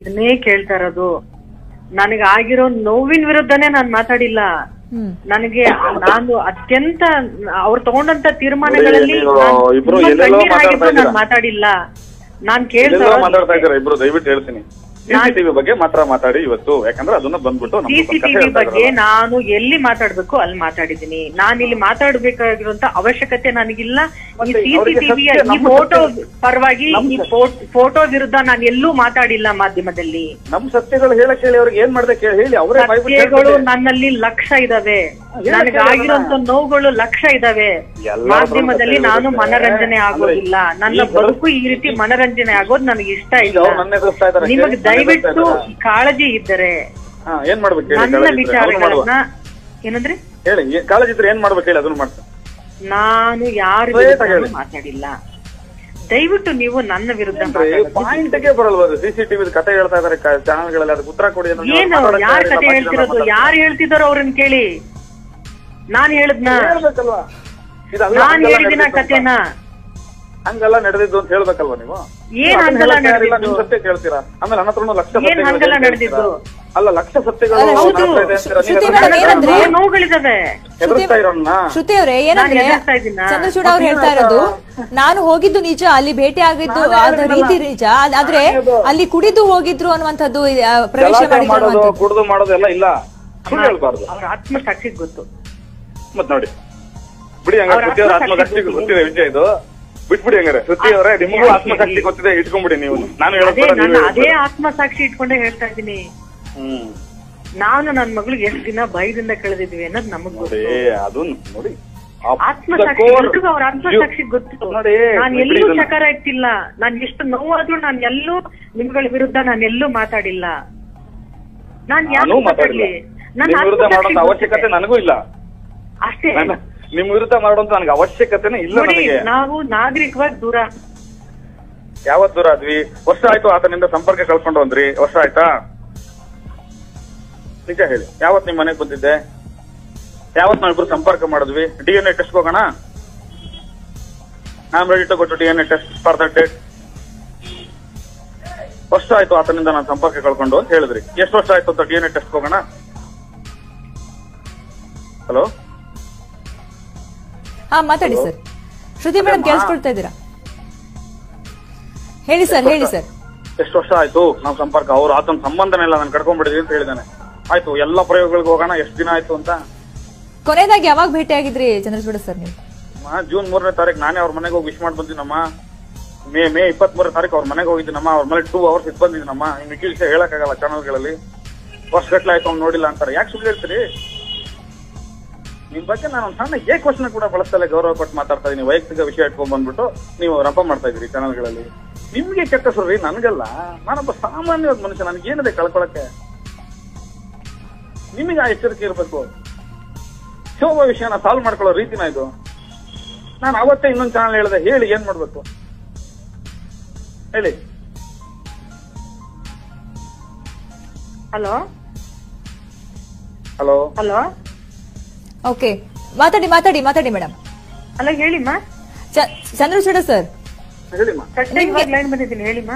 ಅದನ್ನೇ ಕೇಳ್ತಾ ಇರೋದು ನನಗೆ ಆಗಿರೋ ನೋವಿನ ವಿರುದ್ಧನೇ ನಾನು ಮಾತಾಡಿಲ್ಲ ಹ್ಮ್ ನನಗೆ ನಾನು ಅತ್ಯಂತ ಅವ್ರು ತಗೊಂಡಂತ ತೀರ್ಮಾನಗಳಲ್ಲಿ ನೀವು ನಾನ್ ಇಬ್ರು ತುಂಬಾ ಎಲ್ಲೆಲ್ಲೋ ಕಣ್ಣೀರಾಗಿದ್ದು ಮಾತಾಡ್ತಾ ನಾನ್ ಮಾತಾಡಿಲ್ಲ ನಾನ್ ಕೇಳ್ತಾ ಎಲ್ಲೆಲ್ಲೋ ಇರೋದು ಮಾತಾಡ್ತಾ ಇದ್ದಾರೆ ಇಬ್ರು ದಯವಿಟ್ಟು ಹೇಳ್ತೀನಿ ಸಿಸಿಟಿವಿ ಬಗ್ಗೆ ಮಾತ್ರ ಮಾತಾಡಿ ಇವತ್ತು ಯಾಕಂದ್ರೆ ಅದನ್ನ ಬಂದ್ಬಿಟ್ಟು ನಮ್ಗೆ ಸ್ವಲ್ಪ ಕಥೆ ಸಿಸಿಟಿವಿ ಹೇಳ್ತಾ ಬಗ್ಗೆ ಇದ್ರಲ್ಲ. ನಾನು ಎಲ್ಲಿ ಮಾತಾಡ್ಬೇಕು ಅಲ್ಲಿ ಮಾತಾಡಿದೀನಿ ನಾನು ಇಲ್ಲಿ ಮಾತಾಡ್ಬೇಕಾಗಿರುವಂತ ಅವಶ್ಯಕತೆ ನನಗಿಲ್ಲ ಈ ಮತ್ತೆ ಅವ್ರಿಗೆ ಸಿಸಿಟಿವಿಯ ಸತ್ಯ, ಈ ನಮ್ಮ ಫೋಟೋ ಸತ್ಯ. ಪರವಾಗಿ ನಮ್ಮ ಈ ಫೋಟೋ ವಿರುದ್ಧ ನಾನು ಎಲ್ಲೂ ಮಾತಾಡಿಲ್ಲ ಮಾಧ್ಯಮದಲ್ಲಿ ನಮ್ ಸತ್ಯಗಳು ಹೇಳಕ್ ಹೇಳಿ ಅವ್ರಿಗೆ ಏನ್ ಮಾಡ್ದೆ ಕೇಳಿ ಹೇಳಿ ಅವರೇ ಬಾಯ್ಬಿಟ್ಟು ಸತ್ಯಗಳು ಹೇಳ್ತಾರೆ. ನನ್ನಲ್ಲಿ ಲಕ್ಷ ಇದಾವೆ ಹೇಳಕ್ಕೆ ನನಗೆ ಹೇಳೋಣ. ಆಗಿರುವಂತ ನೋವುಗಳು ಲಕ್ಷ ಇದಾವೆ ಎಲ್ಲರ ಮಾಧ್ಯಮದಲ್ಲಿ ಹತ್ರ ನಾನು ಇರುತ್ತೆ. ಮನರಂಜನೆ ಆಗೋದಿಲ್ಲ ಅಂದ್ರೆ ನನ್ನ ಈಗ ಬದುಕು ಈ ರೀತಿ ಮನರಂಜನೆ ಆಗೋದು ನನಗೆ ಇಷ್ಟ ಈಗ ಇಲ್ಲ ಅವ್ರು ನನ್ನ ಎದುರಿಸ್ತಾ ಇದ್ದಾರೆ, ನಿಮಗೆ ಕೇಳಿ, ನನ್ನ ದಯವಿಟ್ಟು ಎದುರಿಸ್ತಾ ಇದ್ದಾರೆ. ಕಾಳಜಿ ಇದ್ದರೆ ಹಾ, ಏನ್ ಮಾಡ್ಬೇಕು ಹೇಳಿ ನನ್ನ ಕಾಳಜಿ ಇದ್ರೆ? ಅದನ್ನ ಮಾಡುವ. ವಿಚಾರಗಳನ್ನ ಏನಂದ್ರೆ ಹೇಳಿ ಏ- ಕಾಳಜಿ ಇದ್ರೆ ಏನ್ ಮಾಡ್ಬೇಕು ಹೇಳಿ ಅದನ್ನ ಮಾಡ್ತಾರೆ ನಾನು ಯಾರ Straight ವಿರುದ್ಧ ಆಗಿ ಹೇಳಿ. ಮಾತಾಡಿಲ್ಲ ದಯವಿಟ್ಟು ನೀವು ನನ್ನ ವಿರುದ್ಧ ಪಾಯಿಂಟ್ ಗೆ ಬರಲ್ವಾ ಸಿಸಿಟಿವಿ ಕತೆ ಹೇಳ್ತಾ ಇದಾರೆ ಚಾನಲ್ಗಳಲ್ಲಿ ಅದಕ್ಕೆ ಉತ್ತರ ಕೊಡಿ ಅಂದ್ರೆ ನೀವು ಏನು ಮಾತಾಡಕ್ಕೆ ಯಾರ ಇಲ್ಲ, ಕತೆ ಬಾಕಿ ಜನ ಹೇಳ್ತಿರೋದು ಮಾತಾಡ್ತಾರೆ. ಯಾರು ಹೇಳ್ತಿದಾರೋ ಅವ್ರನ್ನ ಕೇಳಿ ನಾನ್ ಹೇಳದ್ನ ಹೇಳ್ಬೇಕಲ್ವಾ ಇದೆಲ್ಲ ನಾನ್ ಹಂಗೆಲ್ಲ ಹೇಳಿದಿನ ನಡೆದಿದ್ದು ಅಂತ. ಕತೆನ ಹಂಗೆಲ್ಲ ನಡೆದಿದ್ದು ಅಂತ ಹೇಳ್ಬೇಕಲ್ವಾ ನೀವು ಏನ್ ಅದನ್ನ ಹಂಗೆಲ್ಲ ಹೇಳಕ್ ತಯಾರಿಲ್ಲ, ನಡೆದಿದ್ದು? ನಿಮ್ ಸತ್ಯ ಕೇಳ್ತೀರಾ ಆಮೇಲೆ ನನ್ನ ಹತ್ರನೂ ಲಕ್ಷ ಏನ್ ಸತ್ಯಗಳು ಹಂಗೆಲ್ಲ ಹೇಳ್ತೀರಾ? ನಡೆದಿದ್ದು? ಅಲ್ಲ ಲಕ್ಷ ಸತ್ಯಗಳು ಅಲ್ಲ, ಹೌದು. ನನ್ನ ಹತ್ರ ಇದೆ ಅಂತೀರಾ? ನೀವು ಶ್ರುತಿ ಅದನ್ನ ಮೇಡಮ್ ಏನಂದ್ರೆ- ನೋವು- ನೋವುಗಳಿದಾವೆ ಎದುರಿಸ್ತಾ ಇರೋನ್ನ ಶ್ರುತಿ ಅವರೇ ಏನಂದ್ರೆ ನಾನು ಎದುರಿಸ್ತಾ ಇದ್ದೀನಾ? ಚಂದ್ರಚೂಡ ಅವ್ರು ಹೇಳ್ತಾ ಇರೋದು ನಾನು ಹೋಗಿದ್ದು ನಿಜ ಅಲ್ಲಿ ಭೇಟಿ ಆಗಿದ್ದು ಆದ ರೀತಿ ನಿಜ ಆದ್- ಆದ್ರೆ ಅಲ್ಲಿ ಕುಡಿದು ಹೋಗಿದ್ರು ಅನ್ನುವಂಥದ್ದು ಆ, ಪ್ರವೇಶ ಗಲಾಟೆ ಮಾಡಿದ್ರು ಮಾಡೋದು ಅನ್ನುವಂಥದ್ದು. ಕುಡಿದು ಮಾಡೋದು ಎಲ್ಲ ಇಲ್ಲ ಸುಳ್ಳು ಹೇಳ್ಬಾರ್ದು ಅವ್ರ ಆತ್ಮಸಾಕ್ಷಿಗ್ ಗೊತ್ತು ಮತ್ ನೋಡಿ ಬಿಡಿ ಹಂಗಾರೆ ಅವ್ರ ಶ್ರುತಿ ಅವ್ರ ಆತ್ಮಸಾಕ್ಷಿ ಆತ್ಮಸಾಕ್ಷಿ ಗೊತ್ತಿದೆ. ಗೊತ್ತಿದೆ ವಿಷಯ ಇದು ಬಿಟ್ಬಿಡಿ ಹಂಗಾರೆ ಶ್ರುತಿ ಅವರೇ ನಿಮಗೂ ಆತ್ಮಸಾಕ್ಷಿ ಗೊತ್ತಿದೆ ಇಟ್ಕೊಂಡ್ಬಿಡಿ ನೀವು ನಾನು ಹೇಳೋದ್ ಅದೇ ಬೇಡ, ನಾನು ನೀವೇ ಅದೇ ಹೇಳ್ಬೇಡಿ. ಆತ್ಮಸಾಕ್ಷಿ ಇಟ್ಕೊಂಡೇ ಹೇಳ್ತಾ ಇದ್ದೀನಿ ಹ್ಮ್ ನಾನು ನನ್ನ ಮಗಳಿಗೆ ಎಷ್ಟು ದಿನ ಭಯದಿಂದ ಕಳೆದಿದ್ವಿ ಅನ್ನೋದು ನಮಗ್ ನೋಡಿ ಗೊತ್ತು ಅದು ನೋಡಿ ಆತ್ಮಸಾಕ್ಷಿ core- ಎಲ್ರಿಗೂ ಅವ್ರ ಆತ್ಮಸಾಕ್ಷಿ ಗೊತ್ತು ನೋಡಿ, ನಾನು ಬಿಡಿ ಎಲ್ಲೂ ಇದನ್ನ. ಚಕಾರ ಇಟ್ಟಿಲ್ಲ ನಾನು ಎಷ್ಟು ನೋವಾದ್ರೂ ನಾನು ಎಲ್ಲೂ ನಿಮ್ಗಳ ವಿರುದ್ಧ ನಾನು ಎಲ್ಲೂ ಮಾತಾಡಿಲ್ಲ ನಾನ್ ಯಾಕೆ ನಾನು ಮಾತಾಡಿಲ್ಲ ಮಾತಾಡ್ಲಿ ನನ್ನ ನಿಮ್ ವಿರುದ್ಧ ಆತ್ಮಸಾಕ್ಷಿ ಮಾಡೋಂತ ಅವಶ್ಯಕತೆ ಗೊತ್ತಿದೆ. ನನಗೂ ಇಲ್ಲ ಅಷ್ಟೇ ನನ್ನ- ನಿಮ್ ವಿರುದ್ಧ ಮಾಡೋಂತ ನನಗೆ ಅವಶ್ಯಕತೆನೇ ಇಲ್ಲ ನೋಡಿ ನನಗೆ ನಾವು ನಾಗರಿಕವಾಗಿ ದೂರ ಯಾವತ್ ದೂರ ಆದ್ವಿ ವರ್ಷ ಆಯ್ತು ಆತನಿಂದ ಸಂಪರ್ಕ ಕಳ್ಕೊಂಡು ಬಂದ್ರಿ ವರ್ಷ ಆಯ್ತಾ ನಿಜ ಹೇಳಿ ಯಾವತ್ ನಿಮ್ ಮನೆಗ್ ಬಂದಿದ್ದೆ ಯಾವತ್ ನಾವಿಬ್ರು ಸಂಪರ್ಕ ಮಾಡಿದ್ವಿ ಡಿ ಎನ್ ಎ ಟೆಸ್ಟ್ ಹೋಗೋಣ ನಾನ್ ready to D N A test for that date ವರ್ಷ ಆಯ್ತು ಆತನಿಂದ ನಾನು ಸಂಪರ್ಕ ಕಳ್ಕೊಂಡು ಅಂತ ಹೇಳಿದ್ರಿ ಎಷ್ಟು ವರ್ಷ ಆಯ್ತು ಅಂತ ಡಿ ಎನ್ ಎ ಟೆಸ್ಟ್ ಹೋಗೋಣ ಹಲೋ ಹಾ ಮಾತಾಡಿ ಸರ್ ಶ್ರುತಿ ಮೇಡಮ್ ಅದೇಮ್ಮ? ಕೇಳಿಸ್ಕೊಳ್ತಾ ಇದ್ದೀರಾ ಹೇಳಿ ಸರ್ ಹೇಳಿ ಸರ್ ಎಷ್ಟು ವರ್ಷ ಆಯ್ತು ನಾವು ಸಂಪರ್ಕ ಅವ್ರು ಆತನ ಸಂಬಂಧನೇ ಇಲ್ಲ ನಾನು ಕರ್ಕೊಂಡ್ಬಿಡಿದ್ವಿ ಅಂತ ಹೇಳಿದಾನೆ ಆಯ್ತು ಎಲ್ಲಾ ಪ್ರಯೋಗಗಳಿಗೆ ಹೋಗೋಣ ಎಷ್ಟು ದಿನ ಆಯ್ತು ಅಂತ ಕೊನೆಯದಾಗಿ ಯಾವಾಗ ಭೇಟಿ ಆಗಿದ್ರಿ ಚಂದ್ರಚೂಡ ಸರ್ ನೀವು ಆ, ಜೂನ್ ಮೂರನೇ ತಾರೀಕು ನಾನೇ ಅವ್ರ ಮನೆಗೆ ಹೋಗಿ ವಿಶ್ ಮಾಡಿ ಬಂದಿನಮ್ಮ ಮೇ ಮೇ ಇಪ್ಪತ್ತ್ ಮೂರನೇ ತಾರೀಕು ಅವ್ರ ಮನೆಗೆ ಹೋಗಿದ್ದೀನಮ್ಮ ಅವ್ರ ಮೇಲೆ ಟೂ ಅವರ್ಸ್ ಇದ್ ಬಂದಿದ್ದೀನಮ್ಮ ಇನ್ನು ಮಿಕ್ಕಿ ವಿಷಯ ಹೇಳಕ್ಕಾಗಲ್ಲ ಚಾನಲ್ಗಳಲ್ಲಿ ವರ್ಷಗಟ್ಲೆ ಆಯ್ತು ಅವ್ನು ನೋಡಿಲ್ಲ ಅಂತಾರೆ ಯಾಕೆ ಸುಳ್ಳು ಹೇಳ್ತೀರಿ ನಿಮ್ ಬಗ್ಗೆ ನಾನು ಒಂದು ಸಣ್ಣ ಏಕವಚನ ಕೂಡ ಬಳಸ್ತಲ್ಲ ಗೌರವ ಕೊಟ್ಟು ಮಾತಾಡ್ತಾ ಇದೀನಿ ವೈಯಕ್ತಿಕ ವಿಷಯ ಇಟ್ಕೊಂಡ್ ಬಂದ್ಬಿಟ್ಟು ನೀವು ರಂಪ ಮಾಡ್ತಾ ಇದೀರಿ ಚಾನಲ್ಗಳಲ್ಲಿ ನಿಮ್ಗೆ ಕೆಟ್ಟ ಹೆಸರು ರೀ ನನ್ಗಲ್ಲ ನಾನೊಬ್ಬ ಸಾಮಾನ್ಯವಾದ ಮನುಷ್ಯ ನನಗೆ ಏನಿದೆ ಕಳ್ಕೊಳಕ್ಕೆ ನಿಮಗೆ ಆ ಎಚ್ಚರಿಕೆ ಇರಬೇಕು ಶೋಭಾ ವಿಷಯನ ಸಾಲ್ವ್ ಮಾಡ್ಕೊಳ್ಳೋ ರೀತಿನ ಇದು ನಾನು ಅವತ್ತೇ ಇನ್ನೊಂದು ಚಾನಲ್ ಹೇಳಿದೆ ಹೇಳಿ ಏನ್ ಮಾಡ್ಬೇಕು ಹೇಳಿ ಹಲೋ ಹಲೋ ಹಲೋ ಓಕೆ ಮಾತಾಡಿ ಮಾತಾಡಿ ಮಾತಾಡಿ ಮೇಡಮ್ ಅಲ್ಲ ಹೇಳಿಮ್ಮ ಚಂದ್ರಚೂಡ ಸರ್ ಹೇಳಿಮ್ಮ ಕಟ್ಟಾಗಿ ಇವಾಗ ಲೈನ್ ಬಂದಿದ್ದೀನಿ ಹೇಳಿಮ್ಮ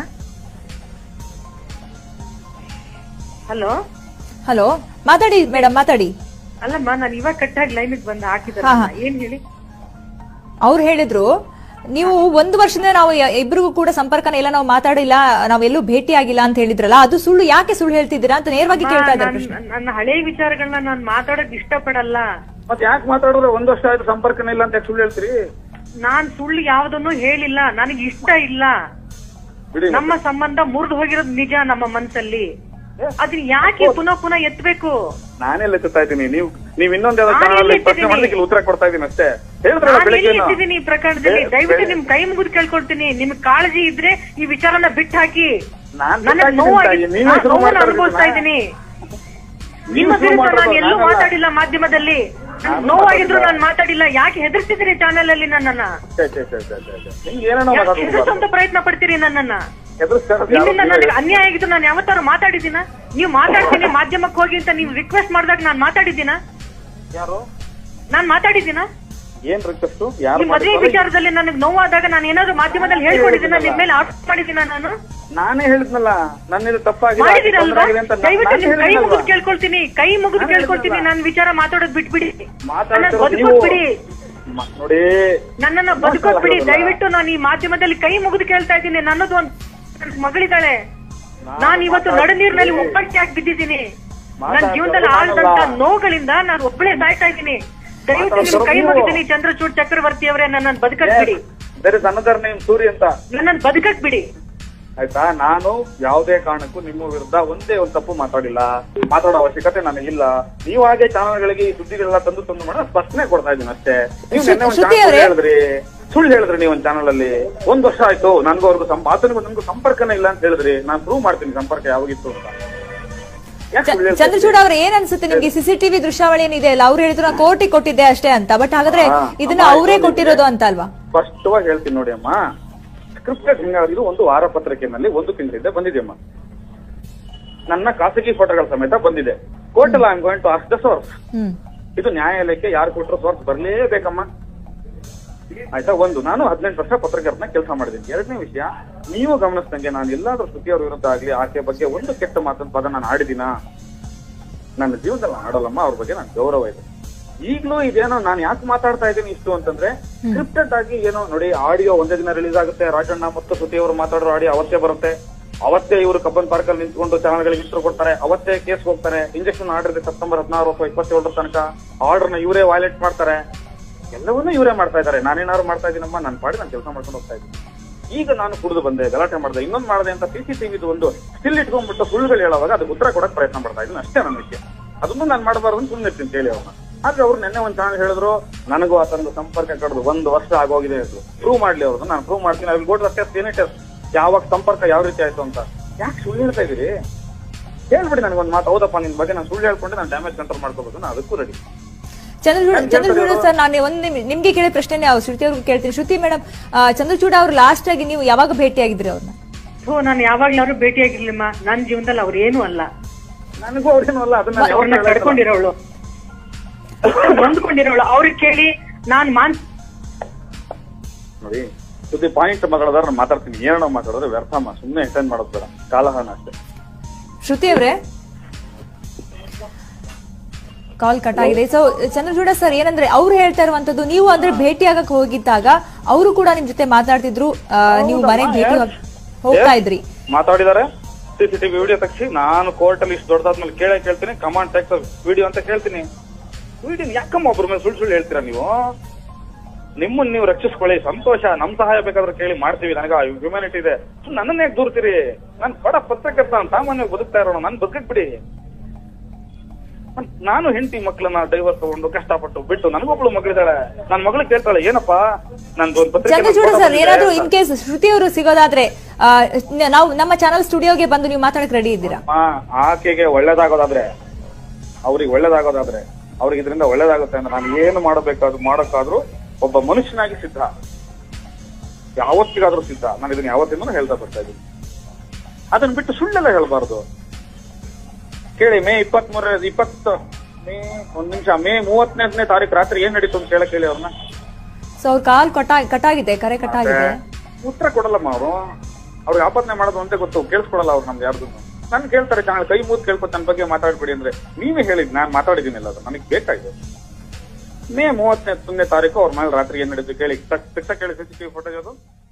ಹಲೋ ಹಲೋ ಮಾತಾಡಿ ಮೇಡಮ್ ಮಾತಾಡಿ ಅಲ್ಲಮ್ಮ ನಾನು ಇವಾಗ ಕಟ್ಟಾಗಿ ಲೈನಿಗೆ ಬಂದು ಹಾಕಿದಾರೆ ಹಾ, ಹಾ. ಏನ್ ಹೇಳಿ ಅವ್ರು ಹೇಳಿದ್ರು ನೀವು ಒಂದು ವರ್ಷದಿಂದ ನಾವು ಯ- ಇಬ್ರಿಗೂ ಕೂಡ ಸಂಪರ್ಕನ ಇಲ್ಲ ನಾವು ಮಾತಾಡಿಲ್ಲ ನಾವೆಲ್ಲೂ ಭೇಟಿ ಆಗಿಲ್ಲ ಅಂತ ಹೇಳಿದ್ರಲ್ಲ ಅದು ಸುಳ್ಳು ಯಾಕೆ ಸುಳ್ಳು ಹೇಳ್ತಿದ್ದೀರಾ ಅಂತ ನೇರವಾಗಿ ಕೇಳ್ತಾ ಇದ್ದಾರೆ ಪ್ರಶ್ನೆ ನಾನ್- ನನ್ನ ಹಳೆ ವಿಚಾರಗಳನ್ನ ನಾನು ಮಾತಾಡಕ್ ಇಷ್ಟಪಡಲ್ಲ ಮತ್ತೆ ಯಾಕೆ ಮಾತಾಡಿದ್ರೆ ಒಂದ್ ವರ್ಷ ಆಯ್ತು ಸಂಪರ್ಕನೇ ಇಲ್ಲ ಅಂತ ಯಾಕೆ ಸುಳ್ಳು ಹೇಳ್ತೀರಿ ನಾನ್ ಸುಳ್ಳು ಯಾವ್ದನ್ನು ಹೇಳಿಲ್ಲ ನನಗೆ ಇಷ್ಟ ಇಲ್ಲ ಬಿಡಿ ನಮ್ಮ ಸಂಬಂಧ ಮುರಿದು ಹೋಗಿರೋದು ನಿಜ ನಮ್ಮ ಮನ್ಸಲ್ಲಿ ಅದನ್ನ ಯಾಕೆ ಪುನಃ ಪುನಃ ಎತ್ತಬೇಕು ನಾನೆಲ್ಲ ಎತ್ತುತ್ತಾ ಇದ್ದೀನಿ ನೀವು ನೀವು ಇನ್ನೊಂದ್ ಯಾವ್ದೋ ನಾನು ಚಾನಲ್ ಎಲ್ಲಿ ಪ್ರಶ್ನೆ ಎತ್ತಿದ್ದೀನಿ? ಮಾಡೋದಕ್ಕೆ ಇಲ್ಲಿ ಉತ್ತರ ಕೊಡ್ತಾ ಇದ್ದೀನಿ ಅಷ್ಟೇ ಹೇಳಿದ್ರಲ್ಲ ನಾನು ಬೆಳಿಗ್ಗೆ ಎಲ್ಲಿ ಇಟ್ಟಿದ್ದೀನಿ ಈ ಪ್ರಕರಣದಲ್ಲಿ ಬೆ- ದಯವಿಟ್ಟು ಬೆಳೆ- ನಿಮ್ ಕೈ ಮುಗಿದು ಕೇಳ್ಕೊಳ್ತೀನಿ ನಿಮ್ಗೆ ಕಾಳಜಿ ಇದ್ರೆ ಈ ವಿಚಾರನ ಬಿಟ್ಟು ಹಾಕಿ ನಾನ್ ನನಗ್ ಬಿಟ್ಟಾಕಿದ್ದೀನಿ ನೋವಾಗಿ ತಾಯಿ, ನೀವೇ ಶುರು ನೋವನ್ನ ಮಾಡ್ತಾ ಅನುಭವಿಸ್ತಾ ಇದ್ದೀರಾ? ಇದ್ದೀನಿ ನೀವು ನಿಮ್ಮ ಶುರು ವಿರುದ್ಧ ಮಾಡೋದು, ನಾನು ಎಲ್ಲೂ ನಾನಲ್ಲ. ಮಾತಾಡಿಲ್ಲ ಮಾಧ್ಯಮದಲ್ಲಿ ನನ್ಗ್ ನಾನು ನೋವಾಗಿದ್ರು ಮಾತಾಡಿಲ್ಲ. ನಾನು ಮಾತಾಡಿಲ್ಲ ಯಾಕೆ ಹೆದರ್ಸಿದ್ರಿ ಚಾನೆಲ್ ಅಲ್ಲಿ ನನ್ನನ್ನ ಛೆ, ಛೆ, ಛೆ, ಛೆ, ಛೆ, ಛೆ. ನಿಮ್ಗೆ ಏನೇನೋ ಯಾಕೆ ಮಾತಾಡ್ಬೋದು ಹೆದರ್ಸೋಂತ ಪ್ರಯತ್ನ ಪಡ್ತೀರಿ ನನ್ನನ್ನ ಎದುರಿಸ್ತಾ ಇರೋದು ಯಾರು ನಿಮ್ಮಿಂದ ನೀವೇ ನನಗೆ ಹೇಳಿ. ಅನ್ಯಾಯ ಆಗಿದ್ದು ನಾನು ಯಾವತ್ತಾರು ಮಾತಾಡಿದ್ದೀನ ನೀವು ಮಾತಾಡ್ತೀನಿ ಮಾಧ್ಯಮಕ್ಕೆ ಹೋಗಿ ಅಂತ ನೀವು ರಿಕ್ವೆಸ್ಟ್ ಮಾಡಿದಾಗ ನಾನು ಮಾತಾಡಿದ್ದೀನ ಯಾರು ನಾನ್ ಮಾತಾಡಿದ್ದೀನ ಏನ್ ರಿಕ್ವೆಸ್ಟ್ ಯಾರು ಈ ಮದುವೆ ವಿಚಾರದಲ್ಲಿ ನನಗೆ ನೋವಾದಾಗ ನಾನು ಏನಾದ್ರು ಮಾಧ್ಯಮದಲ್ಲಿ ಹೇಳ್ಕೊಂಡಿದ್ದೀನ ನಿಮ್ ಮೇಲೆ ಆರೋಪ ಮಾಡಿದ್ದೀನ ನಾನು ನಾನೇ ಹೇಳಿದ್ನಲ್ಲ ನನ್ನಿಂದ ತಪ್ಪಾಗಿದೆ ಆಕೆ ತೊಂದ್ರೆ ಮಾಡಿದಿರಲ್ವಾ ಆಗಿದೆ ಅಂತ ನಾ- ದಯವಿಟ್ಟು ನಾನೇ ನಿಮ್ ಕೈ ಹೇಳಿದ್ನಲ್ವಾ? ಮುಗಿದು ಕೇಳ್ಕೊಳ್ತೀನಿ ಕೈ ಮುಗಿದು ನಾನು ಕೇಳ್ಕೊಳ್ತೀನಿ ಹೇಳಿದ್ನಲ್ಲ. ನಾನು ವಿಚಾರ ಮಾತಾಡೋದ್ ಬಿಟ್ಬಿಡಿ ಮಾತಾಡ್ತಿರೋದು ನನ್ನ ನೀವು ಬದುಕೋದ್ ಬಿಡಿ ಮ- ನೋಡಿ ನನ್ನನ್ನ ಬದುಕೋದ್ ಬಿಡಿ ಹೇಳೋದಲ್ಲ. ದಯವಿಟ್ಟು ನಾನು ಈ ಮಾಧ್ಯಮದಲ್ಲಿ ಕೈ ಮುಗಿದು ಕೇಳ್ತಾ ಇದ್ದೀನಿ ನನ್ನದು ಒಂದ್ ನನ್ ಮಗಳಿದ್ದಾಳೆ ನಾನು ನಾನು ಇವತ್ತು ಮಾತಾಡ್ತೀನಿ. ನಡು ನೀರಿನಲ್ಲಿ ಒಬ್ಬಟ್ಟಿಯಾಗಿ ಬಿದ್ದಿದ್ದೀನಿ ನನ್ನ ಮಾತಾಡ್ತಿರೋದು ಜೀವನದಲ್ಲಿ ಆಳ್ದಂತ ನಾನಲ್ಲ. ನೋವುಗಳಿಂದ ನಾನು ಒಬ್ಬಳೇ ಸಾಯ್ತಾ ಇದ್ದೀನಿ ದಯವಿಟ್ಟು ನಿಮ್ ಮಾತಾಡ್ತಿರೋದು ಕೈ ನೀವು. ಮುಗಿತೀನಿ ಚಂದ್ರಚೂಡ್ ಚಕ್ರವರ್ತಿ ಅವರೇ ನನ್ನನ್ನು ಬದುಕಕ್ ಬಿಡಿ ಬೇರೆ ಅನ್ನದರ್ ನೇಮ್ ಸೂರಿ ಅಂತ ನನ್ನನ್ನು ಬದುಕಕ್ ಬಿಡಿ ಆಯ್ತಾ ನಾನು ಯಾವುದೇ ಕಾರಣಕ್ಕೂ ನಿಮ್ಮ ವಿರುದ್ಧ ಒಂದೇ ಒಂದು ತಪ್ಪು ಮಾತಾಡಿಲ್ಲ ಮಾತಾಡೋ ಅವಶ್ಯಕತೆ ನನಗಿಲ್ಲ ನೀವು ಹಾಗೆ ಚಾನಲ್ಗಳಿಗೆ ಈ ಸುದ್ದಿಗಳೆಲ್ಲ ತಂದು ತಂದು ಮಾಡೋ ಸ್ಪಷ್ಟನೆ ಕೊಡ್ತಾ ಇದ್ದೀನಿ ಅಷ್ಟೇ ನೀವು ಶ್ರು- ನೆನ್ನೆ ಒಂದು ಶ್ರುತಿ ಚಾನಲ್ ಅವ್ರೆ? ಹೇಳಿದ್ರಿ ಸುಳ್ಳು ಹೇಳಿದ್ರಿ ನೀವು ಒಂದು ಚಾನಲ್ ಅಲ್ಲಿ ಒಂದ್ ವರ್ಷ ಆಯ್ತು ನನ್ಗೂ ಅವ್ರಿಗೂ ಸಂ- ಆತನಿಗೂ ನನ್ಗೂ ಸಂಪರ್ಕನೇ ಇಲ್ಲ ಅಂತ ಹೇಳಿದ್ರಿ ನಾನು ಪ್ರೂವ್ ಮಾಡ್ತೀನಿ ಸಂಪರ್ಕ ಯಾವಾಗಿತ್ತು ಅಂತ ಯಾಕೆ ಸುಳ್ಳು ಹೇಳ್ತಾ ಚಂದ್ರಚೂಡ್ ಅವ್ರ ಏನ್ ಅನ್ಸುತ್ತೆ ನಿಮ್ಗೆ ಸಿಸಿಟಿವಿ ದೃಶ್ಯಾವಳಿ ಏನಿದೆ ಅಲ್ಲ ಅವ್ರು ಹೇಳಿದ್ರು ನಾನು ಕೋರ್ಟಿಗೆ ಕೊಟ್ಟಿದ್ದೆ ಅಷ್ಟೇ ಅಂತ ಬಟ್ ಹಾಗಾದ್ರೆ ಹಾ, ಇದನ್ನ ಅಮ್ಮ, ಅವರೇ ಇದು ಕೊಟ್ಟಿರೋದು ಅಂತ ಅಲ್ವಾ ಸ್ಪಷ್ಟವಾಗಿ ಹೇಳ್ತೀನಿ ನೋಡಿ ಅಮ್ಮ ಸ್ಕ್ರಿಪ್ಟೆಡ್ ಹಿಂಗಾಗಿದ್ದು ಒಂದು ವಾರ ಪತ್ರಿಕೆನಲ್ಲಿ ಒಂದು ತಿಂಗಳಿಂದ ಬಂದಿದೆ ಅಮ್ಮ ನನ್ನ ಖಾಸಗಿ ಫೋಟೋಗಳ ಸಮೇತ ಬಂದಿದೆ ಕೋರ್ಟ್ ಅಲ್ಲ I'm going to ask the source hmm ಇದು ನ್ಯಾಯಾಲಯಕ್ಕೆ ಯಾರು ಕೊಟ್ಟರು ಸೋರ್ಸ್ ಬರಲೇಬೇಕಮ್ಮ ಆಯ್ತಾ ಒಂದು ನಾನು ಹದಿನೆಂಟು ವರ್ಷ ಪತ್ರಕರ್ತನ ಕೆಲಸ ಮಾಡಿದ್ದೀನಿ ಎರಡನೇ ವಿಷಯ ನೀವು ಗಮನಿಸ್ದಂಗೆ ನಾನು ಎಲ್ಲಾದ್ರೂ ಶ್ರುತಿ ಅವ್ರ ವಿರುದ್ಧ ಆಗ್ಲಿ ಆಕೆ ಬಗ್ಗೆ ಒಂದು ಕೆಟ್ಟ ಮಾತನ್ನ ಪದ ನಾನು ಆಡಿದಿನ ನನ್ನ ಜೀವನದಲ್ಲಿ ನಾನು ಆಡಲ್ಲಮ್ಮ ಅವ್ರ ಬಗ್ಗೆ ನಾನು ಗೌರವ ಇದೆ ಈಗಲೂ ಇದೇನೋ ನಾನು ಯಾಕೆ ಮಾತಾಡ್ತಾ ಇದ್ದೀನಿ ಇಷ್ಟು ಅಂತಂದ್ರೆ ಸ್ಕ್ರಿಪ್ಟೆಡ್ ಆಗಿ ಏನೋ ನೋಡಿ ಆಡಿಯೋ ಒಂದೇ ದಿನ ರಿಲೀಸ್ ಆಗುತ್ತೆ ರಾಜಣ್ಣ ಮತ್ತು ಶ್ರುತಿ ಅವರು ಮಾತಾಡೋ ಆಡಿಯೋ ಅವತ್ತೇ ಬರುತ್ತೆ ಅವತ್ತೇ ಇವರು ಕಬ್ಬನ್ ಪಾರ್ಕ್ ಅಲ್ಲಿ ನಿಂತ್ಕೊಂಡು ಚಾನಲ್ಗಳಿಗೆ ಇಂಟ್ರೋ ಕೊಡ್ತಾರೆ ಅವತ್ತೇ ಕೇಸ್ ಹೋಗ್ತಾರೆ ಇಂಜೆಕ್ಷನ್ ಆರ್ಡರ್ ಇದೆ ಸೆಪ್ಟೆಂಬರ್ ಹದಿನಾರು ಅಥವಾ ಇಪ್ಪತ್ತೇಳರ ತನಕ ಆರ್ಡರ್ ನ ಇವರೇ ವೈಲೇಟ್ ಮಾಡ್ತಾರೆ ಎಲ್ಲವನ್ನೂ ಇವರೇ ಮಾಡ್ತಾ ಇದ್ದಾರೆ ನಾನೇನಾದ್ರು ಮಾಡ್ತಾ ಇದ್ದೀನಮ್ಮ ನಾನು ಪಾಡಿ ನಾನು ಕೆಲಸ ಮಾಡ್ಕೊಂಡು ಹೋಗ್ತಾ ಇದ್ದೀನಿ ಈಗ ನಾನು ಕುಡಿದು ಬಂದೆ ಗಲಾಟೆ ಮಾಡಿದೆ ಇನ್ನೊಂದು ಮಾಡಿದೆ ಅಂತ ಸಿ ಸಿ ಟಿವಿದು ಒಂದು ಸ್ಟಿಲ್ ಇಟ್ಕೊಂಡ್ಬಿಟ್ಟು ಸುಳ್ಳುಗಳು ಹೇಳುವಾಗ ಅದಕ್ಕೆ ಉತ್ತರ ಕೊಡಕ್ ಪ್ರಯತ್ನ ಪಡ್ತಾ ಇದ್ದೀನಿ ಅಷ್ಟೇ ನನ್ನ ವಿಷಯ ಅದನ್ನು ನಾನು ಮಾಡಬಾರ್ದು ಅಂತ ಸುಮ್ಮನೆ ಇರ್ತೀನಿ ಕೇಳಿ ಅವ್ರನ್ನ ಆದ್ರೆ ಅವ್ರು ನಿನ್ನೆ ಒಂದು ಚಾನಲ್ ಹೇಳಿದ್ರು ನನಗೂ ಆತಂದು ಸಂಪರ್ಕ ಕಡ್ದು ಒಂದು ವರ್ಷ ಆಗೋಗಿದೆ ಅಂದ್ರು ಪ್ರೂವ್ ಮಾಡ್ಲಿ ಅವ್ರದ್ದು ನಾನು ಪ್ರೂವ್ ಮಾಡ್ತೀನಿ ಅಲ್ಲಿ ಗೋಡ್ ಟೆಸ್ಟ್ ಏನೇ ಟೆಸ್ಟ್ ಯಾವಾಗ ಸಂಪರ್ಕ ಯಾವ ರೀತಿ ಆಯ್ತು ಅಂತ ಯಾಕೆ ಸುಳ್ಳು ಹೇಳ್ತಾ ಇದೀರಿ ಹೇಳ್ಬಿಡಿ ನನಗೊಂದು ಮಾತು ಹೌದಪ್ಪ ನಿನ್ ಬಗ್ಗೆ ನಾನು ಸುಳ್ಳು ಹೇಳ್ಕೊಂಡು ನಾನು ಡ್ಯಾಮೇಜ್ ಕಂಟ್ರೋಲ್ ಮಾಡ್ಕೋಬೇಕು ನಾನು ಅದಕ್ಕೂ ರೆಡಿ ಚಂದ್ರಚೂಡ್ ನಾನು ಚಂದ್ರಚೂಡ್ ಕೇಳ್ತಾ ಸರ್ ನಾನು ಒಂದ್ ನಿಮ್- ನಿಮ್ಗೆ ಕೇಳಿದ ಪ್ರಶ್ನೆ ಅವ್ರು ಶ್ರುತಿ ಅವ್ರಿಗೆ ಕೇಳ್ತೀನಿ ಶ್ರುತಿ ಮೇಡಮ್ ಚಂದ್ರಚೂಡ್ ಅವ್ರು ಲಾಸ್ಟ್ ಆಗಿ ನೀವು ಯಾವಾಗ ಭೇಟಿ ಆಗಿದ್ರಿ ಅವ್ರನ್ನ ಸೊ ನಾನು ಯಾವಾಗ್ಲಾದ್ರು ಭೇಟಿಯಾಗಿರ್ಲಿಮ್ಮ ನನ್ನ ಜೀವನದಲ್ಲಿ ಅವ್ರು ಏನೂ ಅಲ್ಲ ನನಗೂ ಅವ್ರೇನು ಅಲ್ಲ ಅದನ್ನ ನಾನು ಅವ್ರನ್ನ ಯಾವತ್ತೂ ಹೇಳಲ್ಲ. ಕಡ್ಕೊಂಡಿರೋಳು ಹೊಂದ್ಕೊಂಡಿರೋಳು ಅವ್ರಿಗೆ ಕೇಳಿ ನಾನ್ ಮಾನ್ ನೋಡಿ ಸುದ್ದಿ ಪಾಯಿಂಟ್ ಮಾತಾಡೋದಾದ್ರೆ ನಾನು ಮಾತಾಡ್ತೀನಿ ಏನೋ ಮಾತಾಡೋದ್ರೆ ವ್ಯರ್ಥಮ್ಮ ಸುಮ್ಮನೆ ಎಕ್ಸ್ಟೆಂಡ್ ಮಾಡೋದು ಬೇಡ ಕಾಲಹರಣ ಅಷ್ಟೇ ಶ್ರುತಿ ಅವರೇ ಕಾಲ್ ಕಟ್ ಆಗಿದೆ ಸೊ ಚಂದ್ರಚೂಡ ಸರ್ ಏನಂದ್ರೆ ಅವ್ರು ಹೇಳ್ತಾ ಇರುವಂತದ್ದು ನೀವು ಅಂದ್ರೆ ಭೇಟಿ ಆಗಕ್ ಹೋಗಿದ್ದಾಗ ಅವರು ಕೂಡ ನಿಮ್ ಜೊತೆ ಮಾತಾಡ್ತಿದ್ರು ಆ, ನೀವು ಮನೆಗೆ ಭೇಟಿ ಹೋಗ್- ಹೋಗ್ತಾ ಇದ್ರಿ ಮಾತಾಡಿದಾರೆ ಸಿಸಿಟಿವಿ ವಿಡಿಯೋ ತೆಗ್ಸಿ ನಾನು ಕೋರ್ಟ್ ಅಲ್ಲಿ ಇಷ್ಟು ದೊಡ್ಡದಾದ್ಮೇಲೆ ಕೇಳೇ ಕೇಳ್ತೀನಿ ಕಮಾಂಡ್ ಟೆಕ್ಸ್ ವಿಡಿಯೋ ಅಂತ ಕೇಳ್ತೀನಿ ವಿಡಿಯೋ ಯಾಕಮ್ಮ ಒಬ್ರ ಮೇಲೆ ಸುಳ್ಳು ಸುಳ್ಳು ಹೇಳ್ತೀರಾ ನೀವು ನಿಮ್ಮನ್ನ ನೀವು ರಕ್ಷಿಸ್ಕೊಳ್ಳಿ ಸಂತೋಷ ನಮ್ ಸಹಾಯ ಬೇಕಾದ್ರೆ ಕೇಳಿ ಮಾಡ್ತೀವಿ ನನಗ ಹ್ಯೂಮ್ಯಾನಿಟಿ ಇದೆ ಸುಮ್ನೆ ನನ್ನನ್ನ ಯಾಕೆ ದೂರ್ತೀರಿ ನಾನು ಬಡ ಪತ್ರಕರ್ತ ನಾನು ಸಾಮಾನ್ಯವಾಗಿ ಬದುಕ್ತಾ ಇರೋಣ ನಾನು ಬದುಕಕ್ ಬಿಡಿ ನಾನ್- ನಾನು ಹೆಂಡತಿ ಮಕ್ಕಳನ್ನ ಡೈವರ್ಸ್ ತಗೊಂಡು ಕಷ್ಟಪಟ್ಟು ಬಿಟ್ಟು ನನಗೊಬ್ಳು ಮಗಳಿದ್ದಾಳೆ ನನ್ನ ಮಗಳು ಕೇಳ್ತಾಳೆ ಏನಪ್ಪಾ ನಂದು ಒಂದು ಪತ್ರಿಕೆ ಚಂದ್ರಚೂಡ ಸರ್ ಏನಾದ್ರೂ ಇನ್ ಕೇಸ್ ಶ್ರುತಿ ಅವರು ಸಿಗೋದಾದ್ರೆ ಆ, ನ- ನಾವು ನಮ್ಮ ಚಾನಲ್ ಸ್ಟುಡಿಯೋಗೆ ಬಂದು ನೀವು ಮಾತಾಡಕ್ ರೆಡಿ ಇದ್ದೀರಾ ಆ, ಆಕೆಗೆ ಒಳ್ಳೇದಾಗೋದಾದ್ರೆ ಅವ್ರಿಗೆ ಒಳ್ಳೇದಾಗೋದಾದ್ರೆ ಅವ್ರಿಗೆ ಇದರಿಂದ ಒಳ್ಳೇದಾಗುತ್ತೆ ಅಂದ್ರೆ ನಾನು ಏನು ಮಾಡಬೇಕಾದ್ರು ಮಾಡೋಕ್ಕಾದ್ರೂ ಒಬ್ಬ ಮನುಷ್ಯನಾಗಿ ಸಿದ್ಧ ಯಾವತ್ತಿಗಾದ್ರೂ ಸಿದ್ಧ ನಾನು ಇದನ್ನ ಯಾವತ್ತಿಂದನೂ ಹೇಳ್ತಾ ಬರ್ತಾ ಇದ್ದೀನಿ ಅದನ್ನ ಬಿಟ್ಟು ಸುಳ್ಳೆಲ್ಲ ಹೇಳ್ಬಾರ್ದು ಕೇಳಿ ಮೇ ಇಪ್ಪತ್ತ್ ಮೂರ ಇಪ್ಪತ್ತು ಮೇ ಒಂದ್ ನಿಮಿಷ ಮೇ ಮೂವತ್ತನೇ ತಾರೀಕು ರಾತ್ರಿ ಏನ್ ನಡೀತು ಅಂತ ಕೇಳಕ್ ಹೇಳಿ ಅವ್ರನ್ನ ಸೊ ಅವ್ರ ಕಾಲ್ ಕಟ್ ಕಟ್ಟಾಗಿದೆ ಕರೆ ಕಟ್ಟಾಗಿದೆ ಉತ್ತರ ಕೊಡಲ್ಲಮ್ಮ ಅವರು ಅವ್ರಿಗೆ ಆಪಾದನೆ ಮಾಡೋದು ಅಂತ ಗೊತ್ತು ಕೇಳಿಸ್ಕೊಡಲ್ಲ ಅವ್ರು ನಮ್ದು ಯಾರ್ದು ನನ್ ಕೇಳ್ತಾರೆ ಚಾನಲ್ ಕೈ ಮೂತ್ ಕೇಳ್ಕೊತ ನನ್ನ ಬಗ್ಗೆ ಮಾತಾಡ್ಬಿಡಿ ಅಂದ್ರೆ ನೀವೇ ಹೇಳಿದ್ ನಾನ್ ಮಾತಾಡಿದ್ದೀನಿಲ್ಲ ಅದು ನನಗೆ ಬೇಕಾಗಿದೆ ಮೇ ಮೂವತ್ತನೇ ತಾರೀಕು ಅವ್ರ ಮೇಲೆ ರಾತ್ರಿ ಏನ್ ನಡೀತು ಕೇಳಿ ತಕ್ಷಣ ಕೇಳಿ ಸಿ ಸಿ ಟಿವಿ ಫೋಟೋ ಅದು